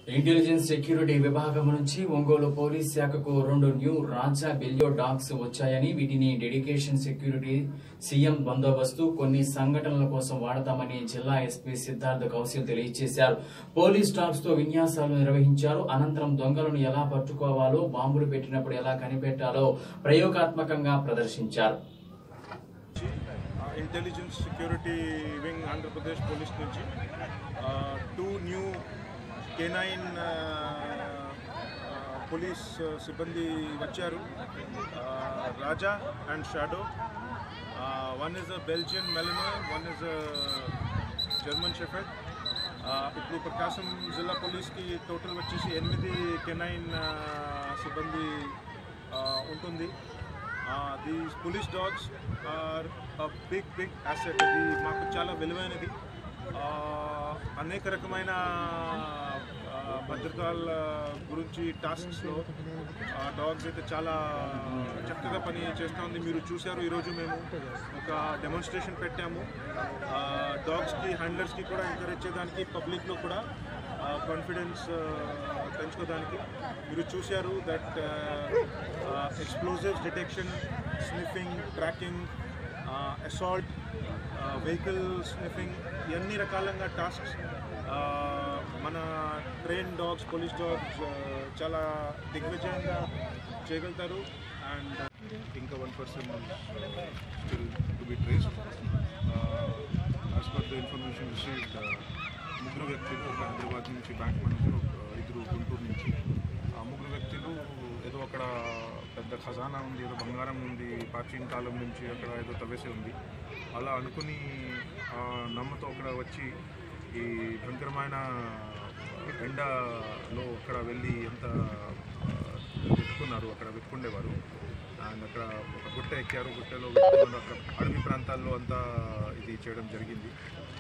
intelligence security విభాగం నుంచి Ongole police శాఖకు రెండు న్యూ రాజా బెల్యో డాగ్స్ వచ్చాయని వీటిని డెడికేషన్ సెక్యూరిటీ సీఎం బందోబస్తు కొన్ని సంఘటనల కోసం వాడతామని జిల్లా ఎస్పీ సిద్ధార్థ కౌశల్ తెలియజేశారు పోలీస్ డాగ్స్ తో విన్యాసాలు నిర్వహించారు అనంతరం దొంగలను ఎలా పట్టుకోవాలో బాంబులు పెట్టినప్పుడు ఎలా కనిపెట్టాలో ప్రయోగాత్మకంగా ప్రదర్శించారు intelligence security wing Andhra Pradesh police నుంచి టూ న్యూ కెనైన్ పోలీస్ సిబ్బంది వచ్చారు Raja and shadow one is a Belgian malinois one is a German shepherd ఇప్పుడు ప్రకాశం జిల్లా పోలీస్కి టోటల్ వచ్చేసి ఎనిమిది కెనైన్ సిబ్బంది ఉంటుంది these police dogs are big big asset ఇది మాకు చాలా విలువైనది Uh, అనేక రకమైన uh, భద్రతాల గురించి టాస్క్స్లో డాగ్స్ అయితే చాలా చక్కగా పని చేస్తూ ఉంది మీరు చూశారు ఈరోజు మేము ఒక డెమాన్స్ట్రేషన్ పెట్టాము డాగ్స్కి హ్యాండ్లర్స్కి కూడా ఎంకరేజ్ చేయడానికి పబ్లిక్లో కూడా కాన్ఫిడెన్స్ పెంచుకోవడానికి మీరు చూశారు that explosives detection sniffing tracking assault vehicle sniffing ఇవన్నీ రకాలంగా టాస్క్స్ మన ట్రైన్ డాగ్స్ పోలీస్ డాగ్స్ చాలా దిగ్విజయంగా చేయగలుగుతారు అండ్ ఇంకా one person still to be traced as per the information received ముగ్గురు వ్యక్తులు ఒక హైదరాబాద్ నుంచి బ్యాంక్ మేనేజర్ ఒక ఇద్దరు గుంటూరు నుంచి ఆ ముగ్గురు వ్యక్తులు ఏదో అక్కడ పెద్ద ఖజానా ఉంది ఏదో బంగారం ఉంది ప్రాచీన కాలం నుంచి అక్కడ ఏదో తవ్వేసి ఉంది అలా అనుకుని ఆ నమ్మతో అక్కడ వచ్చి ఈ భయంకరమైన ఎండలో అక్కడ వెళ్ళి ఎంత వెతుకున్నారు అక్కడ వెతుకుండేవారు అండ్ అక్కడ ఒక గుట్ట ఎక్కారు గుట్టలో వెతుకున్నారు అక్కడ అడవి ప్రాంతాల్లో అంతా ఇది చేయడం జరిగింది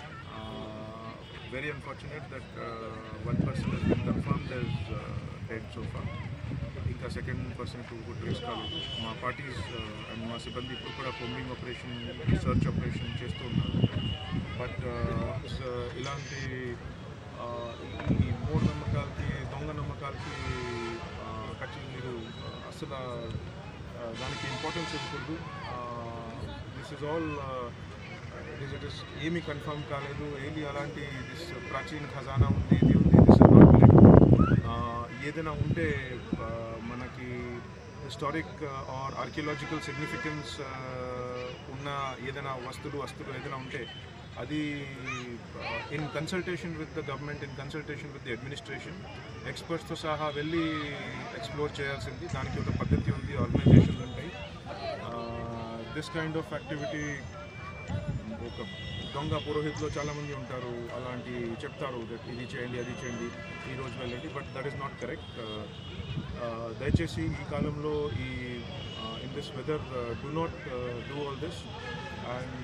very unfortunate that one person he's been confirmed as dead so far ఇంకా సెకండ్ పర్సన్ టు ట్రేస్ కాలేదు మా పార్టీస్ అండ్ మా సిబ్బంది ఇప్పుడు కూడా కొమ్మింగ్ ఆపరేషన్ రీసెర్చ్ ఆపరేషన్ చేస్తూ ఉన్నారు బట్ ఇలాంటి uh, ఈ మూఢ నమ్మకాలకి దొంగ నమ్మకాలకి ఖచ్చితంగా మీరు uh, అసలు uh, దానికి ఇంపార్టెన్స్ ఇవ్వకూడదు this is all it is ఏమీ కన్ఫర్మ్ కాలేదు ఏది అలాంటి దిస్ ప్రాచీన ఖజానా ఉంది ఇది ఉంది దిస్ ఇస్ నాట్ ఏదైనా ఉంటే ఆ, మనకి హిస్టారిక్ ఆర్ ఆర్కియలాజికల్ సిగ్నిఫికెన్స్ ఉన్న ఏదైనా వస్తువులు వస్తువులు ఏదైనా ఉంటే అది in consultation with the government in consultation with the administration ఎక్స్పర్ట్స్తో సహా వెళ్ళి ఎక్స్ప్లోర్ చేయాల్సింది దానికి ఒక పద్ధతి ఉంది ఆర్గనైజేషన్స్ ఉంటాయి దిస్ కైండ్ ఆఫ్ యాక్టివిటీ ఒక దొంగ పురోహితులు చాలామంది ఉంటారు అలాంటి చెప్తారు దట్ ఇది చేయండి అది చేయండి ఈ రోజు వెళ్ళండి but that is not correct దయచేసి ఈ కాలంలో ఈ in this weather do not do all this and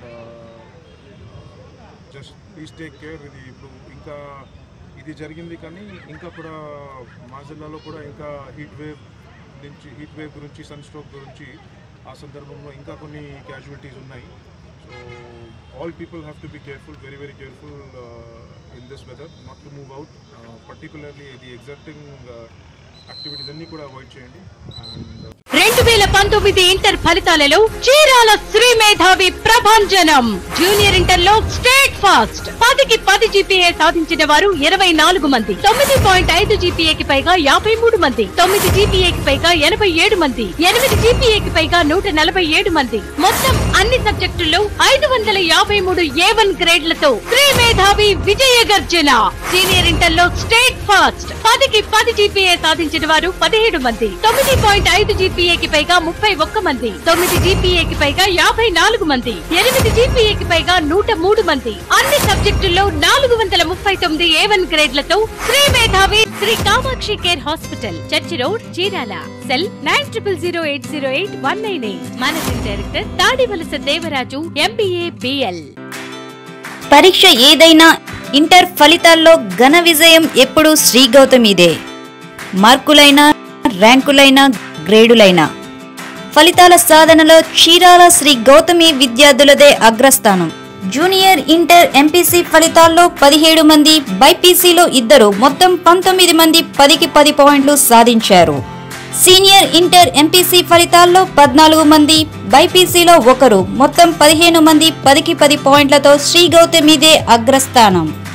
just please take care ఇది ఇప్పుడు ఇంకా ఇది జరిగింది కానీ ఇంకా కూడా మా జిల్లాలో కూడా ఇంకా హీట్ వేవ్ నుంచి హీట్ వేవ్ గురించి సన్ స్ట్రోక్ గురించి ఆ సందర్భంలో ఇంకా కొన్ని క్యాజువాలిటీస్ ఉన్నాయి so all people have to be careful very very careful in this weather not to move out particularly the exacting activities అన్నీ కూడా అవాయిడ్ చేయండి అండ్ రెండు వేల పంతొమ్మిది ఇంటర్ ఫలితాలలో చీరాల శ్రీ మేధావి ప్రభంజనం జూనియర్ ఇంటర్ లో స్టేట్ ఫాస్ట్ పదికి పది జీపీఏ సాధించిన వారు ఇరవై నాలుగు మంది తొమ్మిది పాయింట్ ఐదు జీపీఏకి పైగా యాభై మూడు మంది తొమ్మిది జీపీఏకి పైగా ఎనభై ఏడు మంది ఎనిమిది జీపీఏకి పైగా నూట నలభై ఏడు మంది మొత్తం అన్ని సబ్జెక్టుల్లో ఐదు వందల యాభై మూడు ఏ వన్ గ్రేడ్లతో శ్రీ మేధావి విజయ గర్జన సీనియర్ ఇంటర్ లో స్టేట్ ఫాస్ట్ పదికి పది జీపీఏ సాధించిన వారు పదిహేడు మంది తొమ్మిది పాయింట్ ఐదు జీపీఏకి పైగా ముప్పై ఒక్క మంది తొమ్మిది జీపీఏకి పైగా యాభై నాలుగు మంది ఎనిమిది జీపీఏకి పైగా నూట మూడు మంది అన్ని సబ్జెక్టుల్లో నాలుగు వందల ముప్పై తొమ్మిది ఏ వన్ గ్రేడ్లతో Sri Medhavi Sri Kamakshi care hospital church road Chirala cell nine triple zero eight zero eight one nine eight managing director Tadivalasa Devaraju MBA BL పరీక్ష ఏదైనా ఇంటర్ ఫలితాల్లో ఘన విజయం ఎప్పుడూ శ్రీ గౌతమిదే మార్కులైనా ర్యాంకులైనా గ్రేడులైనా ఫలితాల సాధనలో క్షీరాల శ్రీ గౌతమి విద్యార్థులదే అగ్రస్థానం జూనియర్ ఇంటర్ ఎంపీసీ ఫలితాల్లో పదిహేడు మంది బైపీసీలో ఇద్దరు మొత్తం పంతొమ్మిది మంది పదికి పది పాయింట్లు సాధించారు సీనియర్ ఇంటర్ ఎంపీసీ ఫలితాల్లో పద్నాలుగు మంది బైపీసీలో ఒకరు మొత్తం పదిహేను మంది పదికి పది పాయింట్లతో శ్రీ గౌతమిదే అగ్రస్థానం